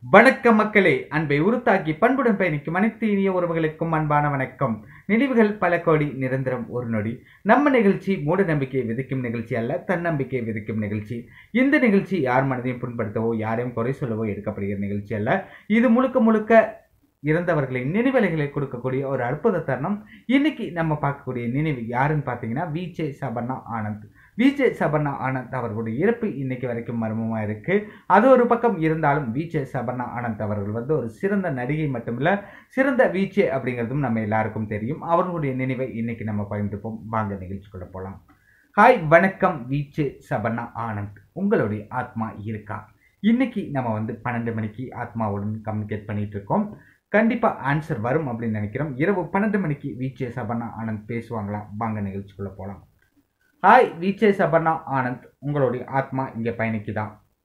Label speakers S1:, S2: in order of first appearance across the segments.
S1: வணக்கம் மக்களே அன்பை உருத்தாக்கி பண்புடன் பயணிக்கும் அனைத்து இனிய உறவுகளுக்கும் அன்பான வணக்கம் நினைவுகள் பல கோடி நிரந்தரம் ஒரு நொடி நம்ம நிகழ்ச்சி மூட நம்பிக்கையை விதைக்கும் நிகழ்ச்சி அல்ல தன்னம்பிக்கையை விதைக்கும் நிகழ்ச்சி இந்த நிகழ்ச்சி யார் மனதையும் புண்படுத்தவோ யாரையும் குறை சொல்லவோ எடுக்கப்படுகிற நிகழ்ச்சி அல்ல இது முழுக்க முழுக்க இறந்தவர்களின் நினைவலைகளை கொடுக்கக்கூடிய ஒரு அற்புத தருணம் இன்னைக்கு நம்ம பார்க்கக்கூடிய நினைவு யாருன்னு பார்த்தீங்கன்னா விஜே சபர்ணா ஆனந்த் விஜே சபர்ணா ஆனந்த் அவர்களுடைய இறப்பு இன்னைக்கு வரைக்கும் மர்மமாக இருக்கு அது ஒரு பக்கம் இருந்தாலும் விஜே சபர்ணா ஆனந்த் அவர்கள் வந்து ஒரு சிறந்த நடிகை மட்டுமில்ல சிறந்த விஜே அப்படிங்கிறதும் நம்ம எல்லாருக்கும் தெரியும் அவர்களுடைய நினைவை இன்னைக்கு நம்ம பகிர்ந்துப்போம் வாங்க நிகழ்ச்சிக்குள்ள போகலாம் ஹாய் வணக்கம் விஜே சபர்ணா ஆனந்த் உங்களுடைய ஆத்மா இருக்கா இன்னைக்கு நம்ம வந்து பன்னெண்டு மணிக்கு ஆத்மாவுடன் கம்யூனிகேட் பண்ணிட்டு இருக்கோம் கண்டிப்பாக ஆன்சர் வரும் அப்படின்னு நினைக்கிறோம் இரவு பன்னெண்டு மணிக்கு விஜே சபர்ணா ஆனந்த் பேசுவாங்களா வாங்க நிகழ்ச்சிக்குள்ளே போகலாம் ஹாய் விஜே சபர்ணா ஆனந்த் உங்களுடைய ஆத்மா இங்கே பயணிக்குதா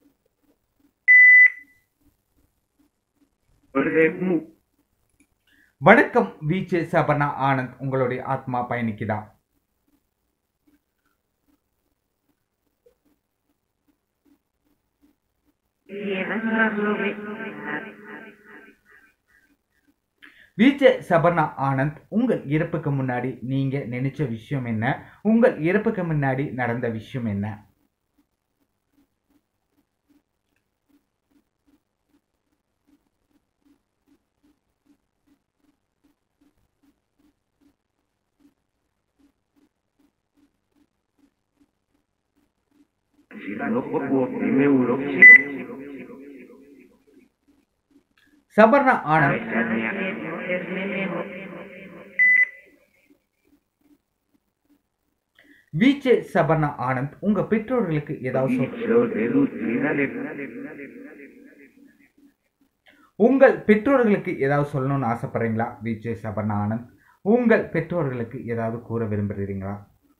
S1: வணக்கம் விஜே சபர்ணா ஆனந்த் உங்களுடைய ஆத்மா பயணிக்குதா விஜே சபர்ணா ஆனந்த் உங்கள் இறப்புக்கு முன்னாடி நீங்க நினைச்ச விஷயம் என்ன உங்கள் இறப்புக்கு முன்னாடி நடந்த விஷயம் என்ன சபர்ணா ஆனந்த் விஜே சபர்ணா ஆனந்த் உங்க பெற்றோர்களுக்கு ஏதாவது சொல் உங்கள் பெற்றோர்களுக்கு ஏதாவது சொல்லணும்னு ஆசைப்படுறீங்களா விஜே சபர்ணா ஆனந்த் உங்கள் பெற்றோர்களுக்கு ஏதாவது கூற விரும்புகிறீங்களா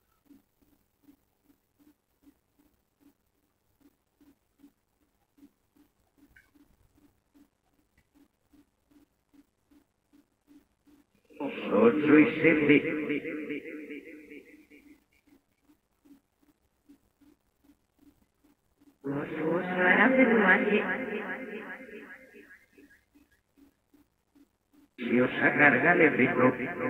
S2: Otro y sete. Dios cargale rico.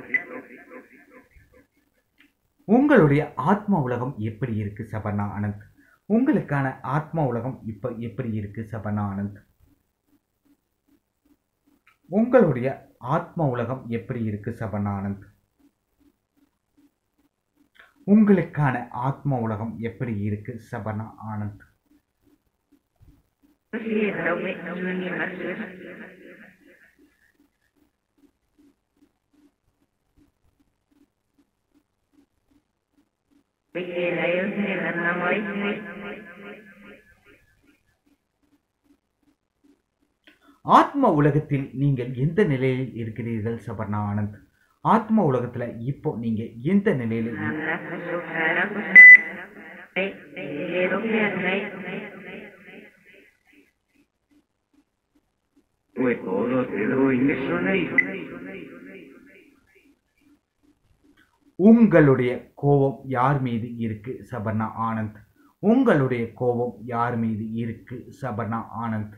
S1: உங்களுடைய ஆத்ம உலகம் எப்படி இருக்கு சபர்ணா ஆனந்த் உங்களுக்கான ஆத்ம உலகம் இப்ப எப்படி இருக்கு சபர்ணா ஆனந்த் உங்களுடைய ஆத்ம உலகம் எப்படி இருக்கு சபர்ணா ஆனந்த் உங்களுக்கான ஆத்ம உலகம் எப்படி இருக்கு சபர்ணா ஆனந்த் ஆத்ம உலகத்தில் நீங்கள் எந்த நிலையில் இருக்கிறீர்கள் சபர்ணா ஆனந்த் ஆத்ம உலகத்துல இப்போ நீங்க எந்த நிலையில்
S2: Pues todo te doy, me sonéis.
S1: உங்களுடைய கோபம் யார் மீது இருக்கு சபர்ணா ஆனந்த் உங்களுடைய கோபம் யார் மீது இருக்கு சபர்ணா ஆனந்த்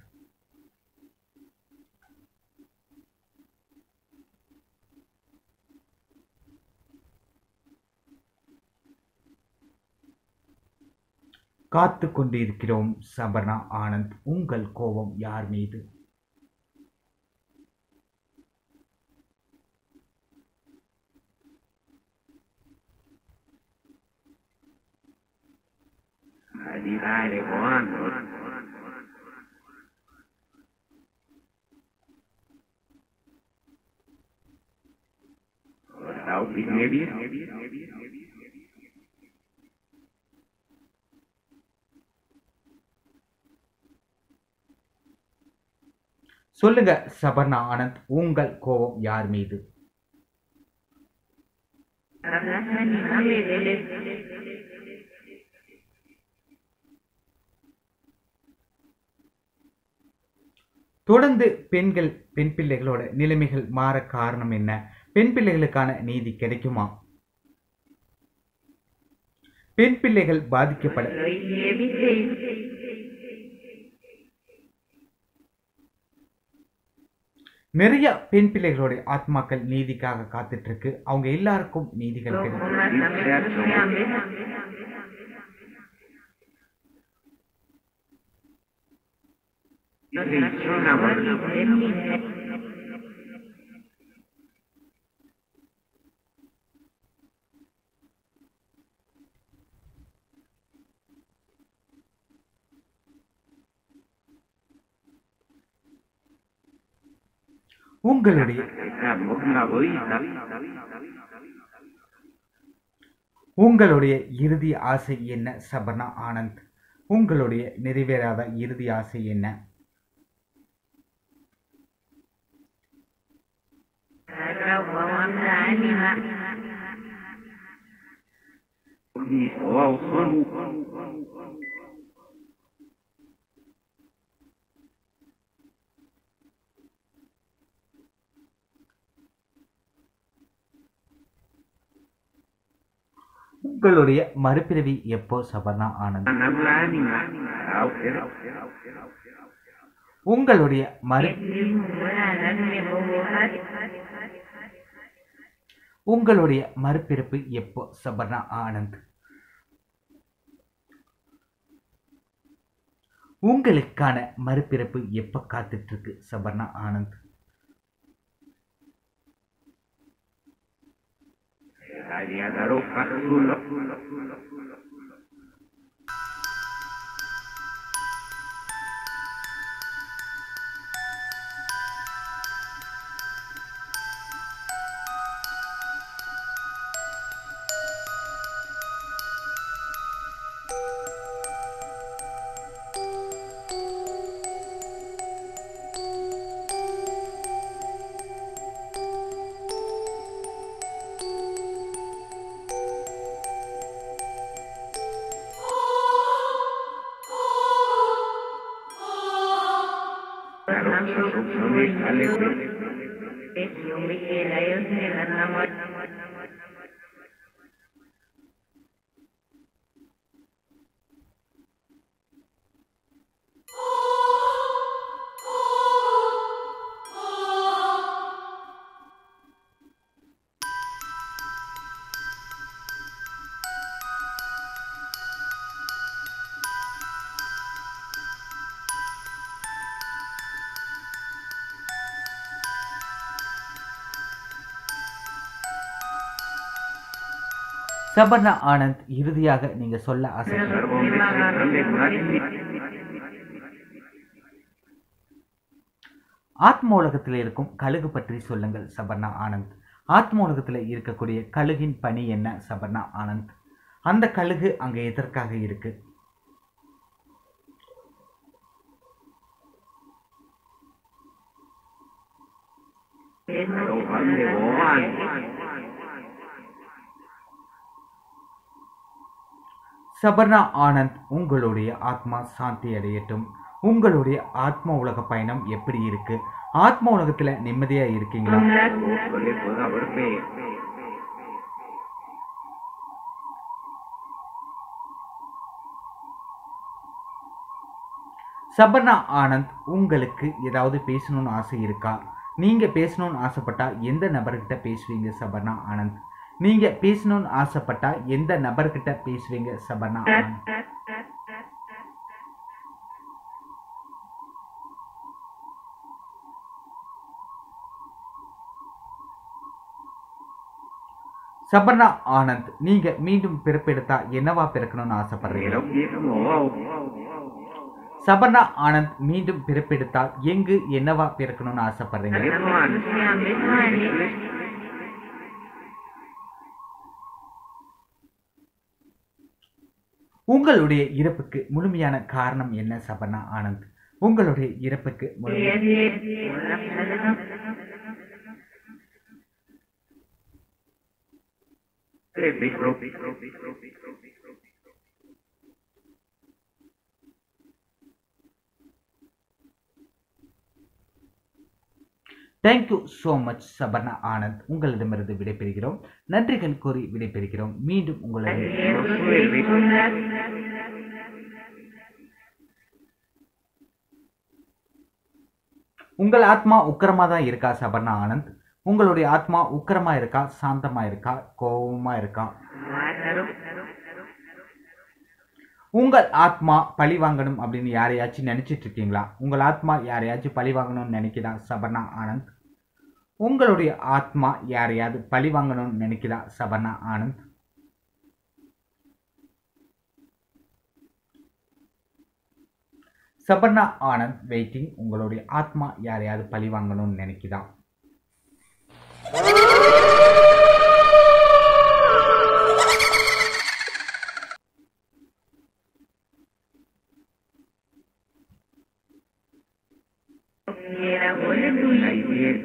S1: காத்து கொண்டிருக்கிறோம் சபர்ணா ஆனந்த் உங்கள் கோபம் யார் மீது
S2: Arrivare quando? Ora opinioni?
S1: சொல்லுங்க சபர்ணா ஆனந்த் உங்கள் கோபம் யார் மீது தொடர்ந்து பெண்கள் பெண் பிள்ளைகளோட நிலைமைகள் மாற காரணம் என்ன பெண் பிள்ளைகளுக்கான நீதி கிடைக்குமா பெண் பிள்ளைகள் பாதிக்கப்பட நிறைய பெண் பிள்ளைகளுடைய ஆத்மாக்கள் நீதிக்காக காத்துட்டு இருக்கு அவங்க எல்லாருக்கும் நீதிகள் கிடைக்கும் உங்களுடைய உங்களுடைய இறுதி ஆசை என்ன சபர்ணா ஆனந்த் உங்களுடைய நிறைவேறாத இறுதி ஆசை என்ன உங்களுடைய மறுபிறவி எப்போ சபர்ணா ஆனந்த் உங்களுடைய மறு உங்களுடைய மறுபிறப்பு எப்போ சபர்ணா ஆனந்த் உங்களுக்கான மறுபிறப்பு எப்ப காத்துட்டு இருக்கு சபர்ணா ஆனந்த் சபர்ணா ஆனந்த் இறுதியாக நீங்க சொல்ல ஆசை ஆத்ம உலகத்தில் இருக்கும் கழுகு பற்றி சொல்லுங்கள் சபர்ணா ஆனந்த் ஆத்ம உலகத்தில் இருக்கக்கூடிய கழுகின் பணி என்ன சபர்ணா ஆனந்த் அந்த கழுகு அங்க எதற்காக இருக்கு சபர்ணா ஆனந்த் உங்களுடைய ஆத்மா சாந்தி அடையட்டும் உங்களுடைய ஆத்ம உலக பயணம் எப்படி இருக்கு ஆத்ம உலகத்துல நிம்மதியா இருக்கீங்களா சபர்ணா ஆனந்த் உங்களுக்கு ஏதாவது பேசணும்னு ஆசை இருக்கா நீங்க பேசணும்னு ஆசைப்பட்டா எந்த நபர்கிட்ட பேசுவீங்க சபர்ணா ஆனந்த் நீங்க பேசணும்னு ஆசைப்பட்டா எந்த நபர்கிட்ட பேசுவீங்க சபர்ணா ஆனந்த் சபர்ணா ஆனந்த் நீங்க மீண்டும் பிறப்பெடுத்தா என்னவா பிறக்கணும்னு ஆசைப்படுறீங்க சபர்ணா ஆனந்த் மீண்டும் பிறப்பெடுத்தால் எங்கு என்னவா பிறக்கணும்னு ஆசைப்படுறீங்க உங்களுடைய இறப்புக்கு முழுமையான காரணம் என்ன சபர்ணா ஆனந்த் உங்களுடைய இறப்புக்கு முழுமையான thank you so much Sabarna Anand உங்களிடமிருந்து விடைபெறுகிறோம் நன்றிகள் கூறி விடைபெறுகிறோம் மீண்டும் உங்களை உங்கள் ஆத்மா உக்கிரமா தான் இருக்கா சபர்ணா ஆனந்த் உங்களுடைய ஆத்மா உக்கிரமா இருக்கா சாந்தமா இருக்கா கோபமா இருக்கா உங்கள் ஆத்மா பழி வாங்கணும் அப்படின்னு யாரையாச்சும் நினைச்சிட்டு இருக்கீங்களா உங்கள் ஆத்மா யாரையாச்சும் பழி வாங்கணும்னு நினைக்குதா சபர்ணா ஆனந்த் உங்களுடைய ஆத்மா யாரையாவது பழி வாங்கணும்னு நினைக்குதா சபர்ணா ஆனந்த் சபர்ணா ஆனந்த் வெயிட்டிங் உங்களுடைய ஆத்மா யாரையாவது பழி வாங்கணும்னு நினைக்குதா
S2: Ahí bien.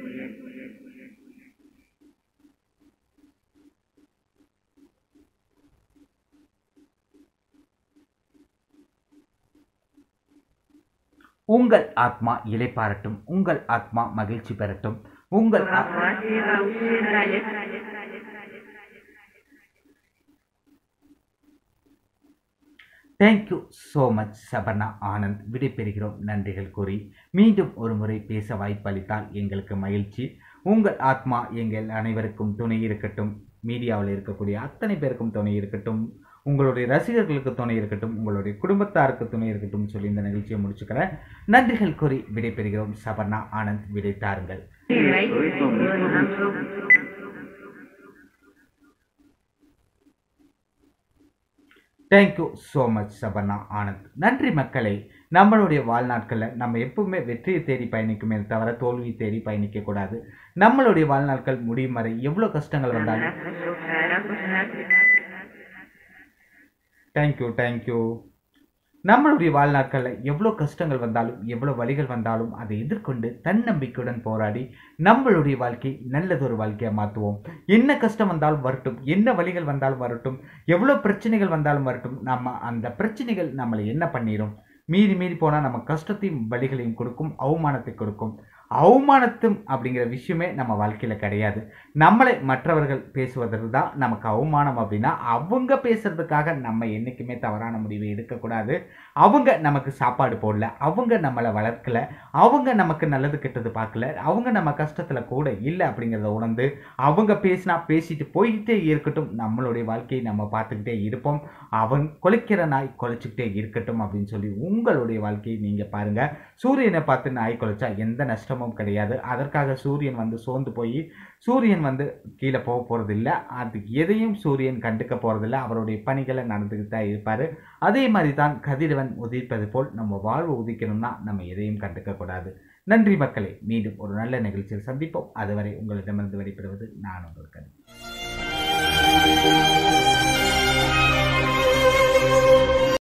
S1: உங்கள் ஆத்மா இலைப்பாரட்டும் உங்கள் ஆத்மா மகிழ்ச்சி பெறட்டும் உங்கள் ஆ- thank you so much Sabarna Anand விடைபெறுகிறோம் நன்றிகள் கூறி மீண்டும் ஒரு முறை பேச வாய்ப்பளித்தால் எங்களுக்கு மகிழ்ச்சி உங்கள் ஆத்மா எங்கள் அனைவருக்கும் துணை இருக்கட்டும் மீடியாவில் இருக்கக்கூடிய அத்தனை பேருக்கும் துணை இருக்கட்டும் உங்களுடைய ரசிகர்களுக்கு துணை இருக்கட்டும் உங்களுடைய குடும்பத்தாருக்கு துணை இருக்கட்டும் சொல்லி இந்த நிகழ்ச்சியை முடிச்சுக்கிறேன் நன்றிகள் கூறி விடைபெறுகிறோம் சபர்ணா ஆனந்த் விடை தாருங்கள்
S2: Estoy conmigo.
S1: Thank you so much Sabarna Anand நன்றி மக்களே நம்மளுடைய வாழ்நாட்களில் நம்ம எப்பவுமே வெற்றியை தேடி பயணிக்குமே தவிர தோல்வியை தேடி பயணிக்கக்கூடாது நம்மளுடைய வாழ்நாட்கள் முடியும் வரை எவ்வளோ கஷ்டங்கள் வந்தாலும் தேங்க்யூ தேங்க்யூ நம்மளுடைய வாழ்நாட்களில் எவ்வளோ கஷ்டங்கள் வந்தாலும் எவ்வளோ வழிகள் வந்தாலும் அதை எதிர்கொண்டு தன்னம்பிக்கையுடன் போராடி நம்மளுடைய வாழ்க்கை நல்லதொரு வாழ்க்கையாக மாற்றுவோம் என்ன கஷ்டம் வந்தாலும் வரட்டும் என்ன வழிகள் வந்தாலும் வரட்டும் எவ்வளோ பிரச்சனைகள் வந்தாலும் வரட்டும் நம்ம அந்த பிரச்சனைகள் நம்மளை என்ன பண்ணிடும் மீறி மீறி போனால் நம்ம கஷ்டத்தையும் வழிகளையும் கொடுக்கும் அவமானத்தை கொடுக்கும் அவமானத்தும் அப்படிங்கிற விஷயமே நம்ம வாழ்க்கையில் கிடையாது நம்மளை மற்றவர்கள் பேசுவதற்கு தான் நமக்கு அவமானம் அப்படின்னா அவங்க பேசுறதுக்காக நம்ம என்றைக்குமே தவறான முடிவை எடுக்கக்கூடாது அவங்க நமக்கு சாப்பாடு போடல அவங்க நம்மளை வளர்க்கல அவங்க நமக்கு நல்லது கெட்டது பார்க்கல அவங்க நம்ம கஷ்டத்தில் கூட இல்லை அப்படிங்கிறத உணர்ந்து அவங்க பேசினா பேசிட்டு போய்கிட்டே இருக்கட்டும் நம்மளுடைய வாழ்க்கையை நம்ம பார்த்துக்கிட்டே இருப்போம் அவன் கொலைக்கிற நாய் கொலைச்சிக்கிட்டே இருக்கட்டும் அப்படின்னு சொல்லி உங்களுடைய வாழ்க்கையை நீங்கள் பாருங்கள் சூரியனை பார்த்து நாய் கொலைச்சா எந்த நஷ்டமும் கிடையாது அதற்காக சூரியன் வந்து சோர்ந்து போய் சூரியன் வந்து கீழே போக போகிறதில்ல அது எதையும் சூரியன் கண்டுக்க போகிறதில்ல அவருடைய பணிகளை நடந்துக்கிட்டு தான் இருப்பார் அதே மாதிரி தான் கதிரவன் உதிப்பது போல் நம்ம வாழ்வு உதிக்கணும்னா நம்ம எதையும் கண்டுக்கக்கூடாது நன்றி மக்களே மீண்டும் ஒரு நல்ல நிகழ்ச்சியில் சந்திப்போம் அதுவரை உங்களிடமிருந்து வெளிப்படுவது நான் உங்கள் கதை